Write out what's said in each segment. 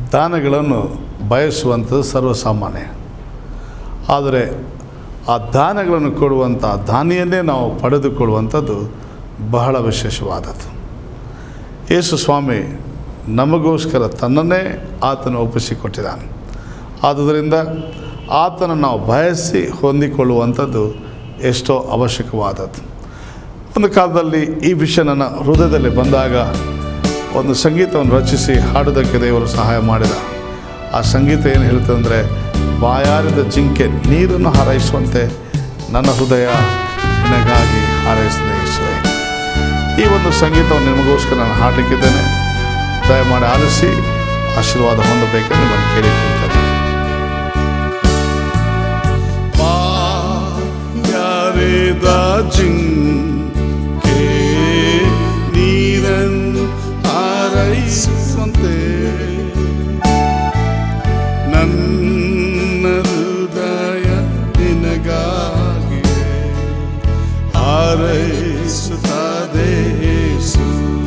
ದಾನಗಳನ್ನು ಬಯಸುವಂಥದ್ದು ಸರ್ವಸಾಮಾನ್ಯ ಆದರೆ ಆ ದಾನಗಳನ್ನು ಕೊಡುವಂಥ ದಾನಿಯನ್ನೇ ನಾವು ಪಡೆದುಕೊಳ್ಳುವಂಥದ್ದು ಬಹಳ ವಿಶೇಷವಾದದ್ದು ಯೇಸು ಸ್ವಾಮಿ ನಮಗೋಸ್ಕರ ತನ್ನನ್ನೇ ಆತನು ಒಪ್ಪಿಸಿಕೊಟ್ಟಿದ್ದಾನೆ ಆದುದರಿಂದ ಆತನ ನಾವು ಬಯಸಿ ಹೊಂದಿಕೊಳ್ಳುವಂಥದ್ದು ಎಷ್ಟೋ ಅವಶ್ಯಕವಾದದ್ದು ಒಂದು ಕಾಲದಲ್ಲಿ ಈ ವಿಷಯ ನನ್ನ ಹೃದಯದಲ್ಲಿ ಬಂದಾಗ ಒಂದು ಸಂಗೀತವನ್ನು ರಚಿಸಿ ಹಾಡೋದಕ್ಕೆ ದೇವರು ಸಹಾಯ ಮಾಡಿದ ಆ ಸಂಗೀತ ಏನು ಹೇಳ್ತದೆ ಅಂದರೆ ಬಾಯಾರಿದ ಜಿಂಕೆ ನೀರನ್ನು ಹಾರೈಸುವಂತೆ ನನ್ನ ಹೃದಯ ನಿನಗಾಗಿ ಹಾರೈಸಿದೆ ಯೇಸುವೆ ಈ ಒಂದು ಸಂಗೀತವನ್ನು ನಿಮಗೋಸ್ಕರ ನಾನು ಹಾಡಲಿಕ್ಕಿದ್ದೇನೆ ದಯಮಾಡಿ ಆಲಿಸಿ ಆಶೀರ್ವಾದ ಹೊಂದಬೇಕೆಂದು ನಾನು ಕೇಳಿಕೊಳ್ತೇನೆ ಯಾರಿದ ಜಿಂಕೆ ನೀರನ್ನು ಹಾರೈಸುವಂತೆ ನನ್ನ ಹೃದಯ ನಿನಗಾಗಿ ಹಾರೈಸುತ್ತದೆ ಯೇಸು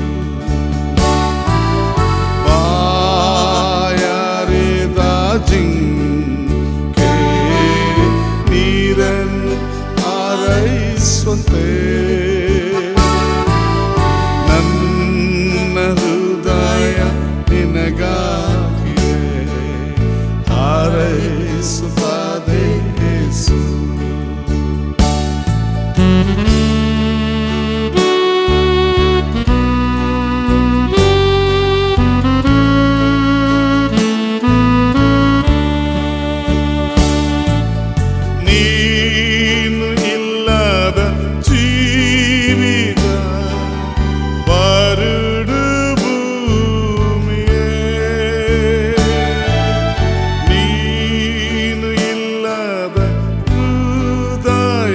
ಬಾಯಾರಿದ ಜಿಂಕೆ ನೀರನ್ನು ಹಾರೈಸುವಂತೆ ನನ್ನ ಹೃದಯ ನಿನಗಾಗಿಯೇ ಹಾರೈಸುತ್ತದೆ ಯೇಸು ನೀನು ಇಲ್ಲದ ಜೀವಿತ ಬರಡು ಭೂಮಿಯೇ ನೀನು ಇಲ್ಲದ ಹೃದಯ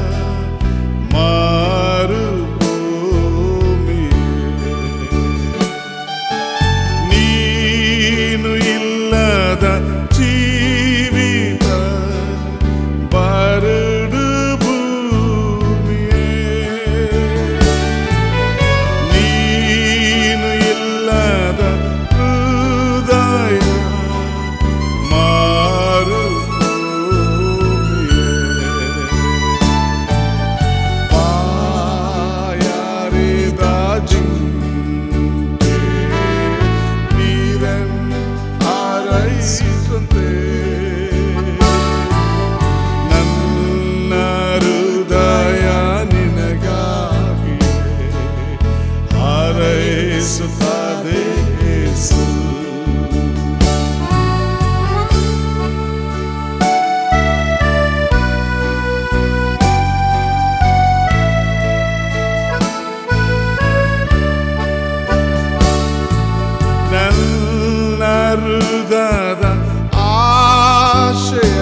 ಮರುಭೂಮಿಯೇ ನೀನು ಇಲ್ಲದ ಜೀವಿತ ಬರಡು ಭೂಮಿಯೇ ನೀನು ಇಲ್ಲದ ಹೃದಯ ಮಾರುಭೂಮಿಯೇ ಬಾಯಾರಿದ ಜಿಂಕೆ ನೀರನ್ನು ಹಾರೈಸುವಂತೆ ನನ್ನ ಹೃದಯ ನಿನಗಾಗಿ ಹಾರೈಸುತ್ತದೆ ಯೇಸು ನನ್ನ ಹೃದಯದ ಆಶಯ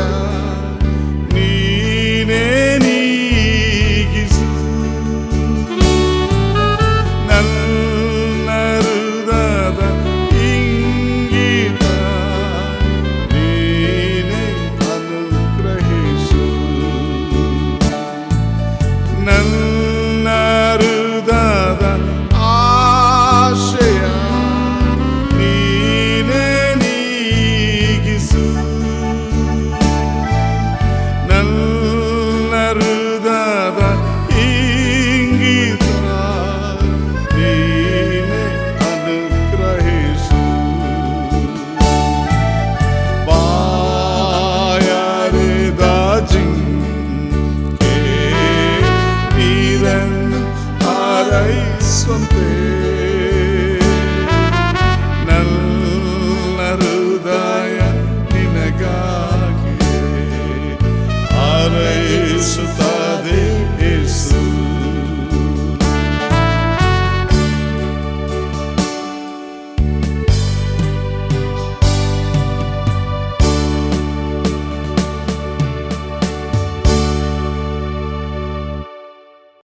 ನೀನೇ ನೀಗಿಸು ನನ್ನ ಹೃದಯದ ಇಂಗಿತ ನೀನೇ ಅನುಗ್ರಹಿಸು ನನ್ನ ಹೃದಯದ ಆಶಯ ನೀನೇ ನೀಗಿಸು ನನ್ನ ಹೃದಯದ ಇಂಗಿತ ನೀನೇ ಅನುಗ್ರಹಿಸು ಬಾಯಾರಿದ ಜಿಂಕೆ ನೀರನ್ನು ಹಾರೈಸುವಂತೆ ನನ್ನ ಹೃದಯ ನಿನಗಾಗಿ ಹಾರೈಸುತ್ತ